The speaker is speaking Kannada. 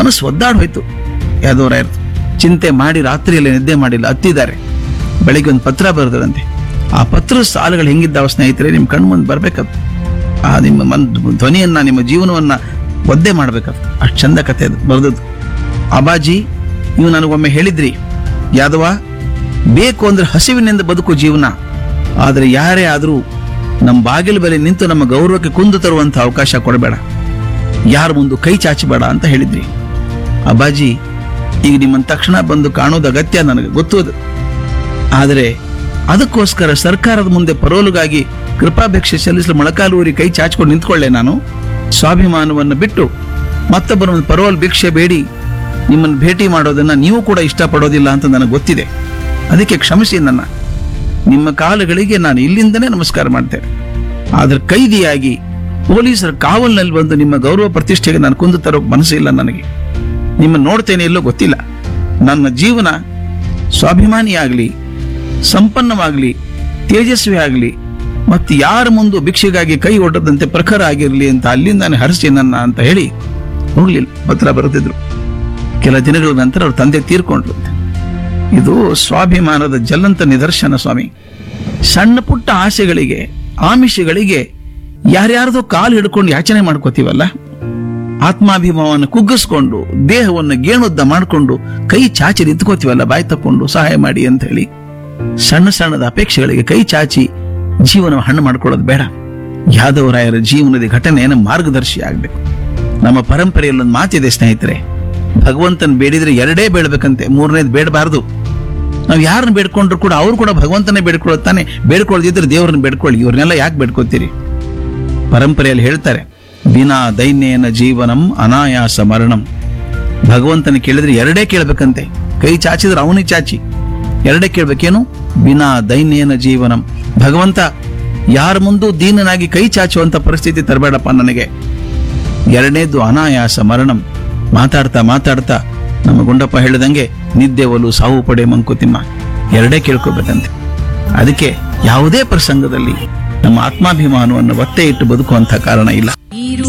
ಮನಸ್ಸು ಒದ್ದಾಡ್ ಹೋಯ್ತು ಯಾದವರಾಯರ್ದು ಚಿಂತೆ ಮಾಡಿ ರಾತ್ರಿಯಲ್ಲಿ ನಿದ್ದೆ ಮಾಡಿಲ್ಲ ಹತ್ತಿದ್ದಾರೆ ಬೆಳಿಗ್ಗೆ ಒಂದು ಪತ್ರ ಬರೆದರಂತೆ ಆ ಪತ್ರದ ಸಾಲುಗಳು ಹೆಂಗಿದ್ದಾವ ಸ್ನೇಹಿತರೆ ನಿಮ್ಮ ಕಣ್ಮುಂದೆ ಬರ್ಬೇಕದು ಆ ನಿಮ್ಮ ಮನ್ ಧ್ವನಿಯನ್ನ ನಿಮ್ಮ ಜೀವನವನ್ನ ಒದ್ದೆ ಮಾಡ್ಬೇಕದು ಅಷ್ಟು ಚಂದ ಕತೆ ಅದು ಬರೆದದ್ದು ಅಬಾಜಿ ನೀವು ನನಗೊಮ್ಮೆ ಹೇಳಿದ್ರಿ ಯಾದವ ಬೇಕು ಅಂದ್ರೆ ಹಸಿವಿನಿಂದ ಬದುಕು ಜೀವನ ಆದರೆ ಯಾರೇ ಆದರೂ ನಮ್ಮ ಬಾಗಿಲು ಬೆಲೆ ನಿಂತು ನಮ್ಮ ಗೌರವಕ್ಕೆ ಕುಂದು ತರುವಂತ ಅವಕಾಶ ಕೊಡಬೇಡ ಯಾರ ಮುಂದೆ ಕೈ ಚಾಚಬೇಡ ಅಂತ ಹೇಳಿದ್ರಿ ಅಬಾಜಿ ಈಗ ನಿಮ್ಮನ್ನ ತಕ್ಷಣ ಬಂದು ಕಾಣೋದು ಅಗತ್ಯ ನನಗೆ ಗೊತ್ತು ಅದು ಆದರೆ ಅದಕ್ಕೋಸ್ಕರ ಸರ್ಕಾರದ ಮುಂದೆ ಪರೋಲುಗಾಗಿ ಕೃಪಾಭಿಕ್ಷೆ ಸಲ್ಲಿಸಲು ಮೊಳಕಾಲೂರಿ ಕೈ ಚಾಚಿಕೊಂಡು ನಿಂತ್ಕೊಳ್ಳೆ ನಾನು ಸ್ವಾಭಿಮಾನವನ್ನು ಬಿಟ್ಟು ಮತ್ತೊಬ್ಬರ ಒಂದು ಪರೋಲ್ ಭಿಕ್ಷೆ ಬೇಡಿ ನಿಮ್ಮನ್ನು ಭೇಟಿ ಮಾಡೋದನ್ನ ನೀವು ಕೂಡ ಇಷ್ಟಪಡೋದಿಲ್ಲ ಅಂತ ನನಗೆ ಗೊತ್ತಿದೆ ಅದಕ್ಕೆ ಕ್ಷಮಿಸಿ ನನ್ನ ನಿಮ್ಮ ಕಾಲುಗಳಿಗೆ ನಾನು ಇಲ್ಲಿಂದನೇ ನಮಸ್ಕಾರ ಮಾಡ್ತೇನೆ ಆದ್ರೆ ಕೈದಿಯಾಗಿ ಪೊಲೀಸರ ಕಾವಲಿನಲ್ಲಿ ಬಂದು ನಿಮ್ಮ ಗೌರವ ಪ್ರತಿಷ್ಠೆಗೆ ನಾನು ಕುಂದು ತರೋ ಮನಸ್ಸಿಲ್ಲ ನನಗೆ ನಿಮ್ಮನ್ನು ನೋಡ್ತೇನೆ ಎಲ್ಲೋ ಗೊತ್ತಿಲ್ಲ ನನ್ನ ಜೀವನ ಸ್ವಾಭಿಮಾನಿಯಾಗಲಿ ಸಂಪನ್ನವಾಗಲಿ ತೇಜಸ್ವಿ ಆಗಲಿ ಮತ್ತು ಯಾರ ಮುಂದೆ ಭಿಕ್ಷೆಗಾಗಿ ಕೈ ಒಡ್ಡದಂತೆ ಪ್ರಖರ ಆಗಿರಲಿ ಅಂತ ಅಲ್ಲಿಂದಾನೆ ಹರಿಸಿ ನನ್ನ ಅಂತ ಹೇಳಿ ಹೋಗ್ಲಿಲ್ಲ ಪತ್ರ ಬರೆದಿದ್ರು ಕೆಲ ದಿನಗಳ ನಂತರ ಅವ್ರ ತಂದೆ ತೀರ್ಕೊಂಡ್ರು ಇದು ಸ್ವಾಭಿಮಾನದ ಜಲ್ಲಂತ ನಿದರ್ಶನ ಸ್ವಾಮಿ ಸಣ್ಣ ಪುಟ್ಟ ಆಸೆಗಳಿಗೆ ಆಮಿಷಗಳಿಗೆ ಯಾರ್ಯಾರ್ದೋ ಕಾಲು ಹಿಡ್ಕೊಂಡು ಯಾಚನೆ ಮಾಡ್ಕೋತೀವಲ್ಲ ಆತ್ಮಾಭಿಮಾನವನ್ನು ಕುಗ್ಗಿಸ್ಕೊಂಡು ದೇಹವನ್ನು ಗೇಣುದ್ದ ಮಾಡಿಕೊಂಡು ಕೈ ಚಾಚಿ ನಿಂತ್ಕೋತೀವಲ್ಲ ಬಾಯಿ ತಕ್ಕೊಂಡು ಸಹಾಯ ಮಾಡಿ ಅಂತ ಹೇಳಿ ಸಣ್ಣ ಸಣ್ಣದ ಅಪೇಕ್ಷೆಗಳಿಗೆ ಕೈ ಚಾಚಿ ಜೀವನ ಹಣ್ಣು ಮಾಡ್ಕೊಳ್ಳೋದು ಬೇಡ ಯಾದವರಾಯರ ಜೀವನದ ಘಟನೆಯನ್ನು ಮಾರ್ಗದರ್ಶಿ ಆಗ್ಬೇಕು ನಮ್ಮ ಪರಂಪರೆಯಲ್ಲಿ ಒಂದು ಮಾತಿದೆ ಸ್ನೇಹಿತರೆ ಭಗವಂತನ ಬೇಡಿದ್ರೆ ಎರಡೇ ಬೇಡಬೇಕಂತೆ ಮೂರನೇದು ಬೇಡಬಾರ್ದು ನಾವು ಯಾರನ್ನ ಬೇಡ್ಕೊಂಡ್ರು ಕೂಡ ಅವ್ರು ಕೂಡ ಭಗವಂತನೇ ಬೇಡ್ಕೊಳ್ಳುತ್ತಾನೆ ಬೇಡ್ಕೊಳ್ಳದಿದ್ರೆ ದೇವ್ರನ್ನ ಬೇಡ್ಕೊಳ್ಳಿ ಇವ್ರನ್ನೆಲ್ಲ ಯಾಕೆ ಬೇಡ್ಕೋತೀರಿ ಪರಂಪರೆಯಲ್ಲಿ ಹೇಳ್ತಾರೆ ಬಿನಾ ದೈನ್ಯನ ಜೀವನಂ ಅನಾಯಾಸ ಮರಣಂ ಭಗವಂತನ ಕೇಳಿದ್ರೆ ಎರಡೇ ಕೇಳ್ಬೇಕಂತೆ ಕೈ ಚಾಚಿದ್ರೆ ಅವನಿಗೆ ಚಾಚಿ ಎರಡೇ ಕೇಳ್ಬೇಕೇನು ಬಿನಾ ದೈನ್ಯನ ಜೀವನಂ ಭಗವಂತ ಯಾರ ಮುಂದೂ ದೀನನಾಗಿ ಕೈ ಚಾಚುವಂತ ಪರಿಸ್ಥಿತಿ ತರಬೇಡಪ್ಪ ನನಗೆ ಎರಡನೇದು ಅನಾಯಾಸ ಮರಣಂ ಮಾತಾಡ್ತಾ ಮಾತಾಡ್ತಾ ನಮ್ಮ ಗುಂಡಪ್ಪ ಹೇಳಿದಂಗೆ ನಿದ್ದೆ ಒಲು ಸಾವು ಪಡೆ ಮಂಕುತಿಮ್ಮ ಎರಡೇ ಕೇಳ್ಕೋಬೇಕಂತೆ ಅದಕ್ಕೆ ಯಾವುದೇ ಪ್ರಸಂಗದಲ್ಲಿ ನಮ್ಮ ಆತ್ಮಾಭಿಮಾನವನ್ನು ಒತ್ತೆ ಇಟ್ಟು ಬದುಕುವಂತ ಕಾರಣ ಇಲ್ಲ